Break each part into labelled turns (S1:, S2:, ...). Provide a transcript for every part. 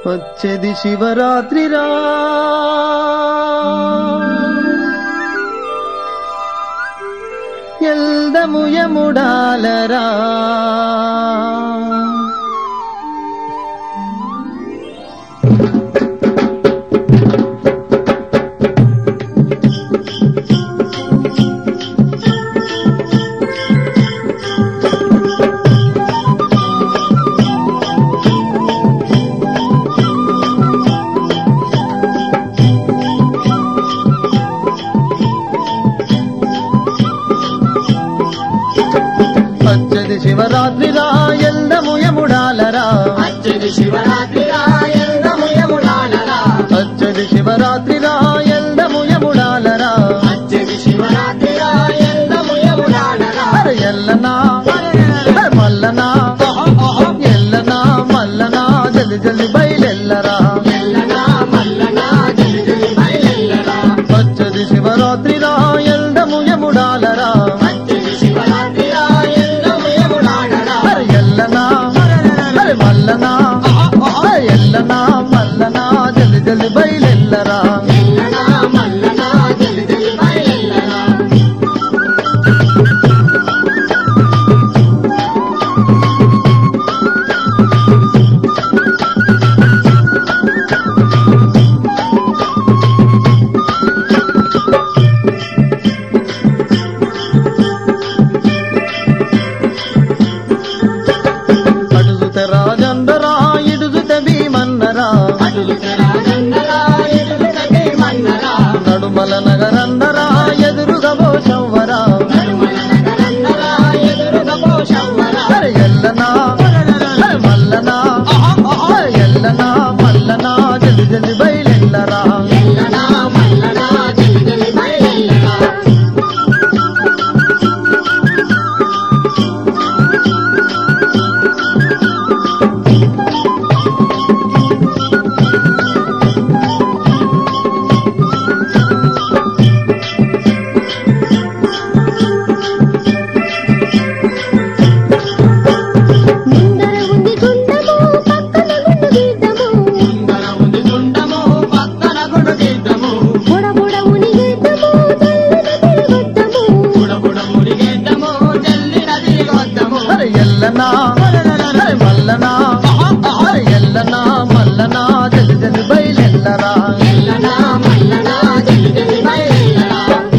S1: వచ్చేది శివరాత్రిరా ఎల్దము యముడాలరా వచ్చేది శివరాత్రిరా ఎల్దము యముడాలరా
S2: అచ్చడి శివరాత్రి ఎందము యముడాలరా
S1: వచ్చేది శివరాత్రిరా ఎల్దము యముడాలరా
S2: అచ్చడి శివరాత్రి ఎందము యముడాలరా
S1: అరే ఎల్లనా అరే మల్లనా ఎల్లనా మల్లనా జల్ది జల్ది బయలెల్లరా
S2: ఎల్లనా మల్లనా జలి జలి బయలెల్లరా
S1: వచ్చది శివరాత్రిరా ఎల్దము యముడాలరా
S2: అచ్చడి శివరాత్రి ఎందము యముడాలరా
S1: అరే ఎల్లనా అరే మల్లనా అరే ఎల్లనా మల్లనా జల్ది జల్ది బయలెల్లరా
S2: ఎల్లనా మల్లనా జలి జలి బయలెల్లరా
S1: అడుగుత రాజందరా ఇడుగుత భీమన్నరా
S2: అడుగుతరా నందరా ఎదుగుతకే మన్నరా
S1: నడుమల నగరందరా ఎదురుగా పోషవ్వరా
S2: నడుమల నగరందరా ఎదురుగా పోషవ్వరా
S1: అరే ఎల్లనా అరే మల్లనా అరే ఎల్లనా మల్లనా జల్ది జల్ది బయలెల్లరా
S2: ఎల్లనా మల్లనా జలి జలి బయలెల్లరా
S3: ముందర ఉంది గుండము పక్కన గుండు గీతము
S2: ముందర ఉంది దుండము పక్కన గుడు గీతము
S3: బుడ బుడ ఉని గీతము తల్లిన తిరగొద్దము
S2: బుడ బుడ మురిగేద్దము జల్లిన తిరిగొద్దము
S1: అరే ఎల్లనా అరే మల్లనా అరే ఎల్లనా మల్లనా జల్ది జల్ది బయలెల్లరా
S2: ఎల్లనా మల్లనా జలి జలి బయలెల్లరా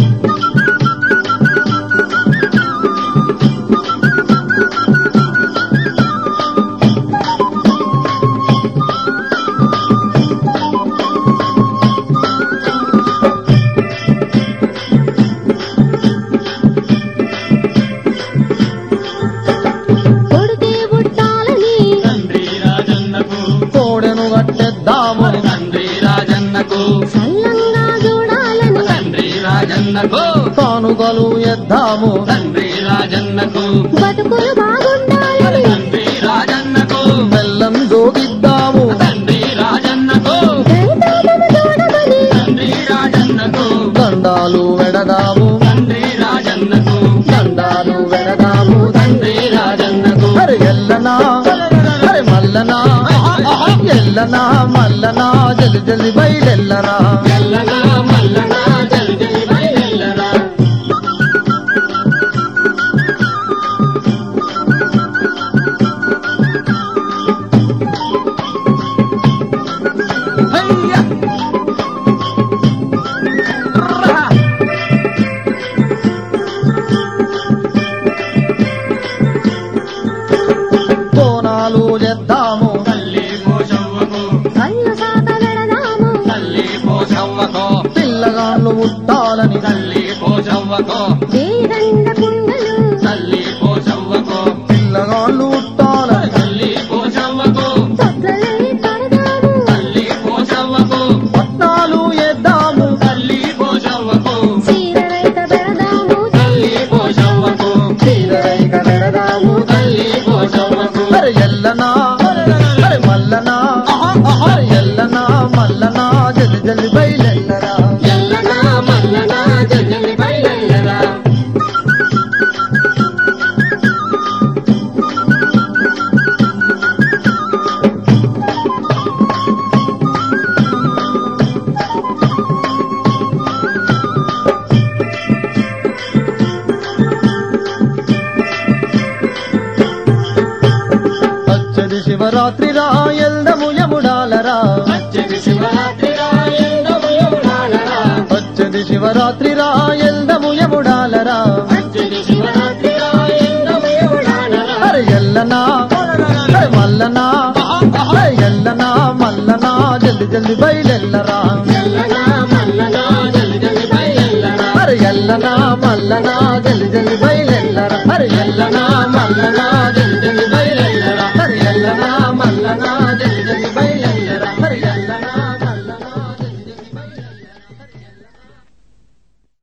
S3: కొడితే బుట్టాలని
S2: తండ్రి రాజన్నకు
S1: కోడెను కట్టెద్దాము
S2: తండ్రి రాజన్నకు
S3: చల్లంగా చూడాలని
S2: తండ్రి రాజన్నకు
S1: కానుకలు ఎద్దాము
S2: తండ్రి రాజన్నకు
S3: బతుకులు బాగుండాలని
S2: తండ్రి రాజన్నకు
S1: బెల్లం జోగిద్దాము
S2: తండ్రి రాజన్నకు
S3: దైతామము చూడమని
S2: తండ్రి రాజన్నకు
S1: దండాలు వెడదాము
S2: తండ్రి రాజన్నకు
S1: దండాలు వెడదాము
S2: తండ్రి రాజన్నకు
S1: అరే ఎల్లనా అరే మల్లనా ఎల్లనా మల్లనా జల్ది జల్ది బయలెల్లరా
S2: ఎల్లనా మల్లనా జలి జలి బయలెల్లరా
S1: కోనాలు చేద్దాము
S2: తల్లి పోషవ్వకు
S3: కళ్ళు సాత పెడదాము
S2: తల్లి పోషవ్వకు
S1: పిల్లగాళ్ళు ముట్టాలని
S2: తల్లి పోషవ్వకు
S3: వేదండ కుండలు
S2: తల్లి పోషవ్వకు
S1: పిల్లగాళ్ళు ముట్టాలని
S2: తల్లి పోషవ్వకు
S3: తొట్లలై పడదాము
S2: తల్లి పోషవ్వకు
S1: పట్నాలు ఎద్దాము
S2: తల్లి పోషవ్వకు
S3: చీర రైత పెడదాము
S2: తల్లి పోషవ్వకు
S1: చీరరైక నెడదాము
S2: తల్లి పోషవ్వకు
S1: అరే ఎల్లనా అరే మల్లనా అరే ఎల్లనా మల్లనా జల్ది జల్ది బయలెల్లరా
S2: ఎల్లనా మల్లనా జలి బయలెల్లరా
S1: శివరాత్రి రా ఎల్దము యముడాలరా
S2: వచ్చేది శివరాత్రి రాయందము యమునాలరా
S1: వచ్చేది శివరాత్రి రా ఎల్దము యముడాలరా
S2: వచ్చేది శివరాత్రి రాయందము యమునాలరా
S1: అరే ఎల్లనా అరే మల్లనా అరే ఎల్లనా మల్లనా జల్ది జల్ది బయలెల్లరా
S2: ఎల్లనా మల్లనా జల్ది జల్ది బయలెల్లరా
S1: అరే ఎల్లనా మల్లనా జల్ది జల్ది బయలెల్లరా అరే ఎల్లనా మల్లనా